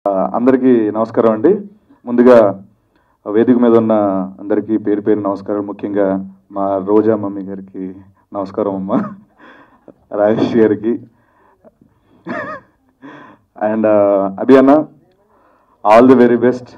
అందరికీ నమస్కారం అండి ముందుగా వేదిక మీద ఉన్న అందరికీ పేరు పేరు నమస్కారం ముఖ్యంగా మా రోజా మమ్మీ గారికి నమస్కారం అమ్మ రాజేష్ గారికి అండ్ అభి అన్న all the very best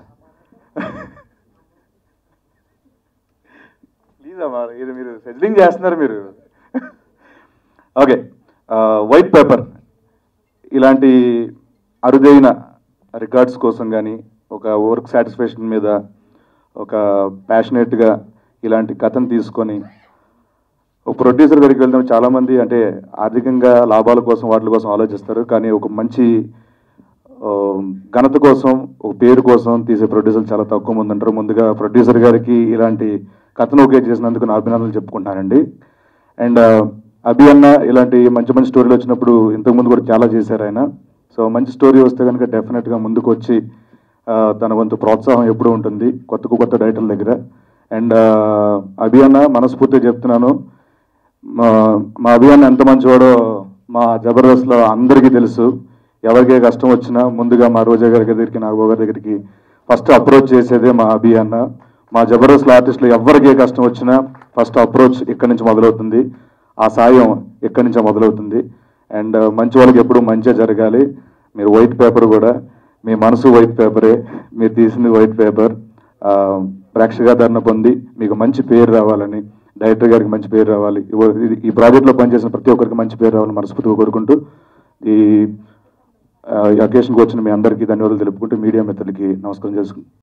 please అమ్మా ఇది మీరు సెటిలింగ్ చేస్తున్నారు మీరు ఓకే వైట్ పేపర్ ఇలాంటి అరుదైన రికార్డ్స్ కోసం కానీ ఒక వర్క్ సాటిస్ఫాక్షన్ మీద ఒక ప్యాషనేట్గా ఇలాంటి కథను తీసుకొని ఒక ప్రొడ్యూసర్ దగ్గరికి వెళ్తే చాలామంది అంటే ఆర్థికంగా లాభాల కోసం వాటి కోసం ఆలోచిస్తారు కానీ ఒక మంచి ఆ, ఘనత కోసం ఒక పేరు కోసం తీసే ప్రొడ్యూసర్ చాలా తక్కువ మంది ఉంటారు ముందుగా ప్రొడ్యూసర్ గారికి ఇలాంటి కథను ఓకే చేసినందుకు నా అభినందనలు చెప్పుకుంటానండి అండ్ అభి అన్న ఇలాంటి మంచి మంచి స్టోరీలు వచ్చినప్పుడు ఇంతకుముందు కూడా చాలా చేశారు ఆయన సో మంచి స్టోరీ వస్తే కనుక డెఫినెట్గా ముందుకు వచ్చి ఆ, తన వంతు ప్రోత్సాహం ఎప్పుడూ ఉంటుంది కొత్త కొత్త డైరెక్టర్ల దగ్గర అండ్ అభి అన్న మనస్ఫూర్తిగా చెప్తున్నాను మా మా అభియాన్ ఎంత మంచివాడో మా జబర్దస్త్లో అందరికీ తెలుసు ఎవరికే కష్టం వచ్చినా ముందుగా మా రోజా గారి దగ్గరికి నాగబాబు గారి దగ్గరికి ఫస్ట్ అప్రోచ్ చేసేదే మా అభి అన్న మా జబర్దస్త్ ఆర్టిస్టులు ఎవరికే కష్టం వచ్చినా ఫస్ట్ అప్రోచ్ ఇక్కడి నుంచి మొదలవుతుంది ఆ సాయం ఇక్కడి నుంచే మొదలవుతుంది అండ్ మంచి వాళ్ళకి ఎప్పుడు మంచిగా జరగాలి మీరు వైట్ పేపర్ కూడా మీ మనసు వైట్ పేపరే మీరు తీసింది వైట్ పేపర్ ప్రేక్షకాదరణ పొంది మీకు మంచి పేరు రావాలని డైరెక్టర్ గారికి మంచి పేరు రావాలి ఇవ- ఇది- ఈ ప్రాజెక్ట్లో పనిచేసిన ప్రతి ఒక్కరికి మంచి పేరు రావాలని మనస్ఫూర్తిగా కోరుకుంటూ ఈ ఆ, ఈ అకేషన్కి వచ్చిన మీ అందరికీ ధన్యవాదాలు తెలుపుకుంటూ మీడియా మిత్రులకి నమస్కారం చేసుకుంటాం